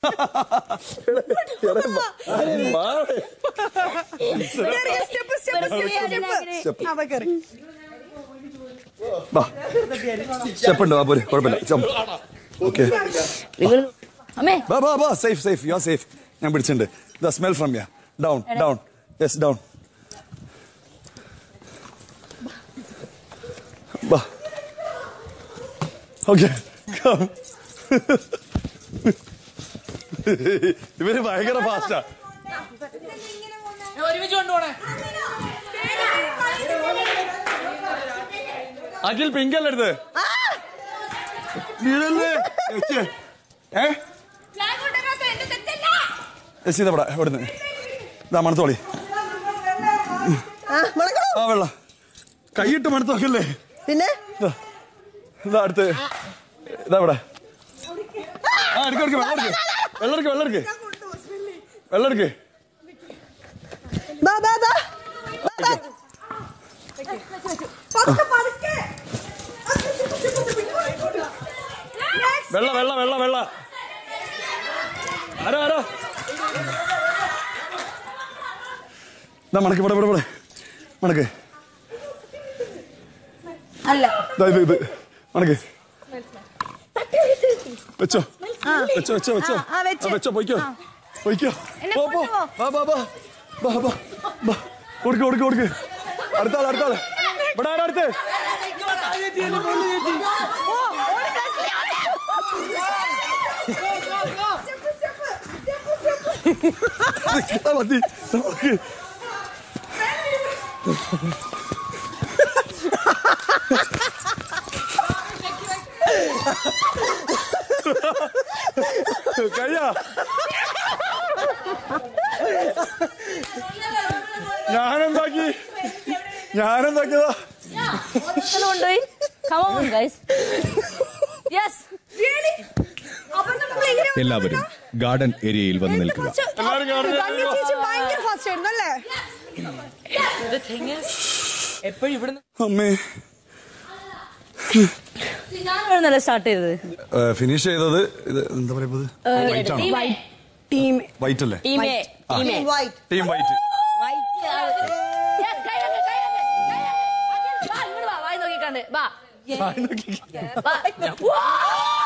Step step step അവ കയറി step ഉണ്ട് വാ പോരെ കുഴപ്പമില്ല ജമ്പ് ഓക്കെ നിങ്ങൾ അമ്മേ ബാ ബാ ബാ safe safe you are safe ഞാൻ പിടിച്ചിട്ടുണ്ട് the smell from ya down down yes down ബാ ഓക്കെ ഇവര് ഭയങ്കര ഫാസ്റ്റാ ഒരുമിച്ച് കൊണ്ടുപോണേ അഖിൽ പിങ്ക് അല്ലേ എടുത്ത് നീളല്ലേ ഏച്ചി. ഏ എസ് ഇതവിടെ ഇവിടുന്ന് ഇതാ മണത്തോളി ആ മണക്കണോ ആ വെള്ള കൈയിട്ട് മണത്ത് നോക്കല്ലേ പിന്നെ ഇതാ ഇതാ അടുത്ത് ഇതാ ഇവിടെ ആ എടുക്ക എടുക്ക വെള്ളം എടുക്ക് വെള്ളം എടുക്ക് വെള്ളം എടുക്ക് വെള്ളം എടുക്ക് ബാ ബാ ബാ ബാ, ബാ. പതുക്കെ, പതുക്കെ. വെള്ള വെള്ള വെള്ള വെള്ള ആരോ ആരോ ഇതാ മണക്ക് ഇവിടെ ഇവിടെ ഇവിടെ മണക്ക് അല്ല ഇതാ ഇത് ഇത് മണക്ക് വെച്ചോ വെച്ചോ വെച്ചോ വെച്ചോ ആ, ആ, വെച്ച്. ആ, വെച്ചോ പൊയ്ക്കോ പൊയ്ക്കോ എന്നെ പോ, പോ. കൊണ്ടുപോ. വാ, വാ, വാ. വാ, വാ, വാ. കൊടുക്ക് കൊടുക്ക് കൊടുക്ക് അടുത്താൾ അടുത്താൾ ഇവിടെ ആരാ അടുത്ത് ആ, മതി നമുക്ക് കഴിയാ ഞാനെന്താക്കി ഞാനെന്താക്കിയതാ കൊണ്ടുപോയി കമോൺ ഗൈസ് യെസ് എല്ലാവരും ഗാർഡൻ ഏരിയയിൽ വന്ന് നിൽക്കുക എല്ലാവരും കാണുന്നത് തങ്കി ചേച്ചി ഭയങ്കര ഫാസ്റ്റ് ആയിരുന്നു അല്ലേ എപ്പോഴും ഇവിടുന്ന് അമ്മേ ഞാനാണെന്നല്ലേ സ്റ്റാർട്ട് ചെയ്തത് ഫിനിഷ് ചെയ്തത് ഇത് എന്താ പറയുക വൈറ്റ് ആണോ ടീം വൈറ്റ് അല്ലേ ടീമേ ടീമേ വൈറ്റ് ടീം വൈറ്റ് Yes, കൈ വെക്ക്, കൈ വെക്ക്, കൈ വെക്ക്. അഖിൽ, വാ, ഇങ്ങോട്ട് വാ, വായി നോക്കിക്കാണ്ട് വാ വാ. വാ.